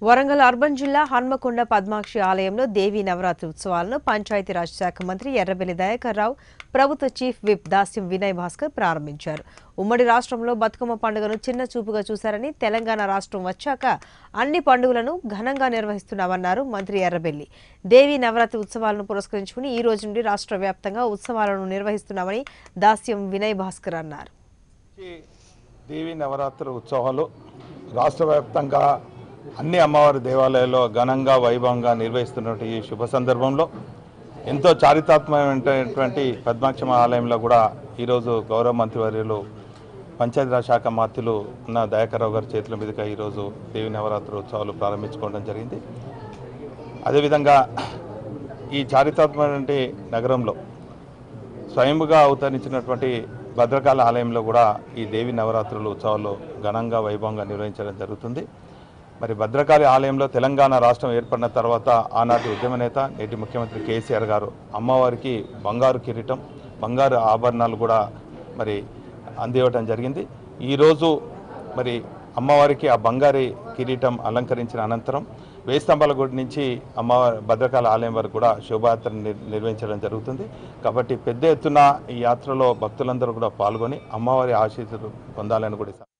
Warangal urban జిల్లా హన్మకొండ పద్మాక్షి ఆలయంలో దేవీ నవరాత్రి ఉత్సవాలను పంచాయతీరాజ్ శాఖ మంత్రి ఎర్రబెల్లి దయాకర్ రావు ప్రభుత్వ చీఫ్ విప్ దాస్యం వినయ్ భాస్కర్ ప్రారంభించారు ఉమ్మడి రాష్ట్రంలో బతుకమ్మ పండుగను చిన్న చూపుగా చూశారని తెలంగాణ రాష్ట్రం వచ్చాక అన్ని పండుగలను ఘనంగా నిర్వహిస్తున్నామన్నారు మంత్రి ఎర్రబెల్లి దేవీ నవరాత్రి ఉత్సవాలను పురస్కరించుకుని ఈ రోజు నుండి రాష్ట్ర వ్యాప్తంగా ఉత్సవాలను నిర్వహిస్తున్నామని దాస్యం వినయ్ భాస్కర్ అన్నారు ఈ దేవి నవరాత్రి ఉత్సవాలు రాష్ట్ర వ్యాప్తంగా అన్ని అమ్మవారి దేవాలయాల్లో ఘనంగా వైభవంగా నిర్వహిస్తున్నటువంటి ఈ శుభ సందర్భంలో ఎంతో చారిత్రాత్మకమైనటువంటి పద్మాక్షమ ఆలయంలో కూడా ఈరోజు గౌరవ మంత్రివర్యులు పంచాయతీరాజ్ శాఖ మంత్రులు ఉన్న దయాకర్రావు గారి చేతుల మీదుగా ఈరోజు దేవి నవరాత్రి ఉత్సవాలు ప్రారంభించుకోవడం జరిగింది అదేవిధంగా ఈ చారిత్రాత్మకమైనటువంటి నగరంలో స్వయంగా అవతరించినటువంటి భద్రకాళి ఆలయంలో కూడా ఈ దేవి నవరాత్రులు ఉత్సవాలు ఘనంగా వైభవంగా నిర్వహించడం జరుగుతుంది మరి భద్రకాళి ఆలయంలో తెలంగాణ రాష్ట్రం ఏర్పడిన తర్వాత ఆనాటి ఉద్యమ నేత నేటి ముఖ్యమంత్రి కేసీఆర్ గారు అమ్మవారికి బంగారు కిరీటం బంగారు ఆభరణాలు కూడా మరి అందివ్వటం జరిగింది ఈరోజు మరి అమ్మవారికి ఆ బంగారి కిరీటం అలంకరించిన అనంతరం వేయి స్తంభాల గుడి నుంచి అమ్మవారి భద్రకాళి ఆలయం వరకు కూడా శోభాయాత్ర నిర్- నిర్వహించడం జరుగుతుంది కాబట్టి పెద్ద ఎత్తున ఈ యాత్రలో భక్తులందరూ కూడా పాల్గొని అమ్మవారి ఆశీస్సులు పొందాలని కూడా